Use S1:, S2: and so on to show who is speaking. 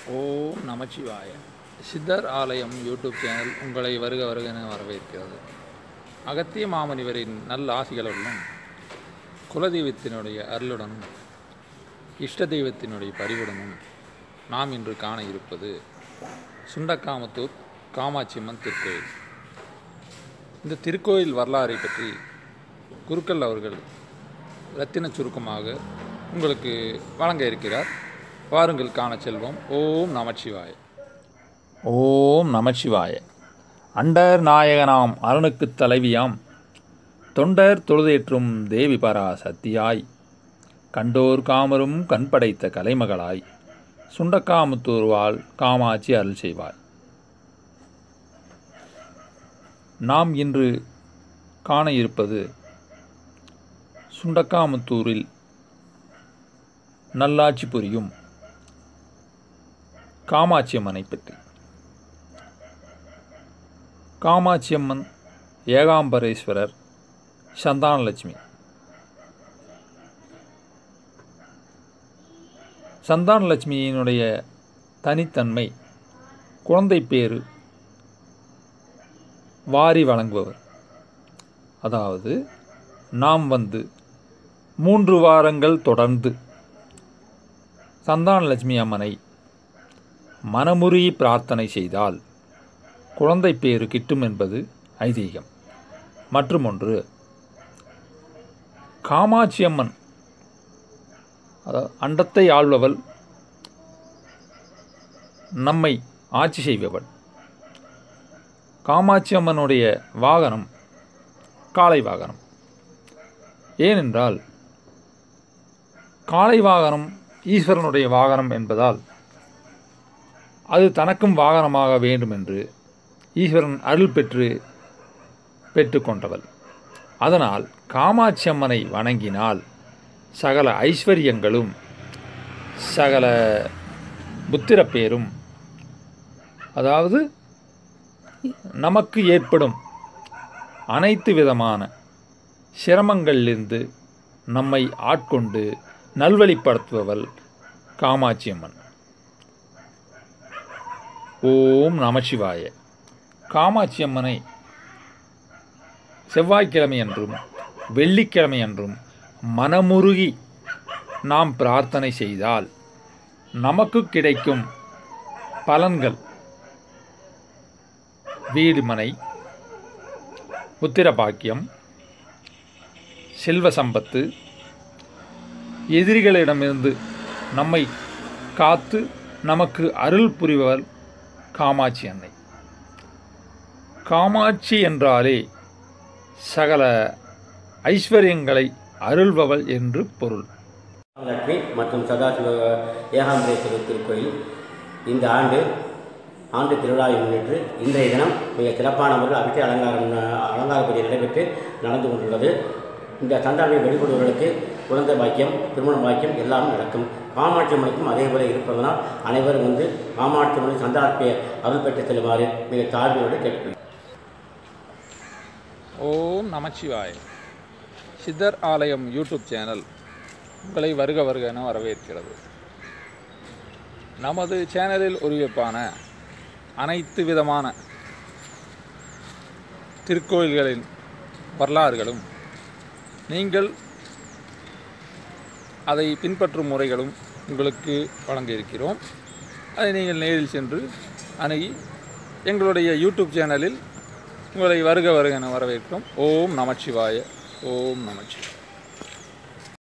S1: ஓம் நமச்சிவாய சித்தர் ஆலயம் YouTube channel உங்களை வருக வருக என வரவேற்கிறது அகத்திய மாமனிவரின் நல்ல ஆசிகளுடனும் குலதெய்வத்தினுடைய அருளுடனும் இஷ்ட தெய்வத்தினுடைய பரிவுடனும் நாம் இன்று காண இருப்பது சுண்டக்காமத்தூர் காமாட்சியம்மன் திருக்கோயில் இந்த திருக்கோயில் வரலாறை பற்றி குருக்கள் அவர்கள் ரத்தின சுருக்கமாக உங்களுக்கு வழங்க இருக்கிறார் வாருங்கள் காண செல்வோம் ஓம் நமச்சிவாய ஓம் நமச்சிவாய அண்டர் நாயகனாம் அருணுக்குத் தலைவியாம் தொண்டர் தொழுதேற்றும் தேவி பரா சத்தியாய் கண்டோர் காமரும் கண் படைத்த கலைமகளாய் சுண்டக்காமுத்தூர் வாழ் காமாட்சி அருள் செய்வாய் நாம் இன்று காண இருப்பது சுண்டக்காமுத்தூரில் நல்லாட்சி புரியும் காமாட்சியம்மனை பற்றி காமாட்சியம்மன் ஏகாம்பரேஸ்வரர் சந்தானலட்சுமி சந்தானலட்சுமியினுடைய தனித்தன்மை குழந்தை பேரு வாரி வழங்குபவர் அதாவது நாம் வந்து மூன்று வாரங்கள் தொடர்ந்து சந்தானலட்சுமி அம்மனை மனமுருகி பிரார்த்தனை செய்தால் குழந்தை பேறு கிட்டும் என்பது ஐதீகம் மற்றும் ஒன்று காமாட்சி அம்மன் அதாவது அண்டத்தை ஆள்பவள் நம்மை ஆட்சி செய்பவள் காமாட்சி அம்மனுடைய வாகனம் காளை வாகனம் ஏனென்றால் காளை வாகனம் ஈஸ்வரனுடைய வாகனம் என்பதால் அது தனக்கும் வாகனமாக வேண்டும் என்று ஈஸ்வரன் அருள் பெற்று பெற்றுக்கொண்டவள் அதனால் காமாட்சி அம்மனை வணங்கினால் சகல ஐஸ்வர்யங்களும் சகல புத்திரப்பேரும் அதாவது நமக்கு ஏற்படும் அனைத்து விதமான சிரமங்களிலிருந்து நம்மை ஆட்கொண்டு நல்வழிப்படுத்துபவள் காமாட்சி அம்மன் ஓம் நமசிவாய காமாட்சி அம்மனை செவ்வாய்க்கிழமை அன்றும் வெள்ளிக்கிழமை அன்றும் மனமுருகி நாம் பிரார்த்தனை செய்தால் நமக்கு கிடைக்கும் பலன்கள் வீடு மனை புத்திர பாக்கியம் செல்வ சம்பத்து எதிரிகளிடமிருந்து நம்மை காத்து நமக்கு அருள் புரிபவர் காமாட்சி அன்னை காமாட்சி என்றாலே சகல ஐஸ்வர்யங்களை அருள்பவள் என்று பொருள்
S2: லட்சுமி மற்றும் சதாசிவ ஏகாம்பரேஸ்வரர் திருக்கோயில் இந்த ஆண்டு ஆண்டு திருவிழாவை முன்னிட்டு இன்றைய தினம் மிக சிறப்பான முறையில் அபிஷேக அலங்காரம் அலங்கார பூஜை நடைபெற்று நடந்து கொண்டுள்ளது இந்த சந்தானை வெளிப்படுவர்களுக்கு குழந்தை பாக்கியம் திருமண பாக்கியம் எல்லாம் நடக்கும் காமாட்சி அம்மனுக்கும் அதே போல இருப்பதனால் அனைவரும் வந்து காமாட்சி அம்மனை சந்தார்ப்பிய அருள் பெற்று செல்லுமாறு மிக தாழ்மையோடு கேட்டுக்கொள்கிறேன்
S1: ஓம் நமச்சிவாய சித்தர் ஆலயம் யூடியூப் சேனல் உங்களை வருக வருக என வரவேற்கிறது நமது சேனலில் ஒருவிப்பான அனைத்து விதமான திருக்கோயில்களின் வரலாறுகளும் நீங்கள் அதை பின்பற்றும் முறைகளும் உங்களுக்கு வழங்க இருக்கிறோம் அதை நீங்கள் நேரில் சென்று அணுகி எங்களுடைய யூடியூப் சேனலில் உங்களை வருக வருக என வரவேற்கிறோம் ஓம் நமச்சிவாய ஓம் நமச்சிவாய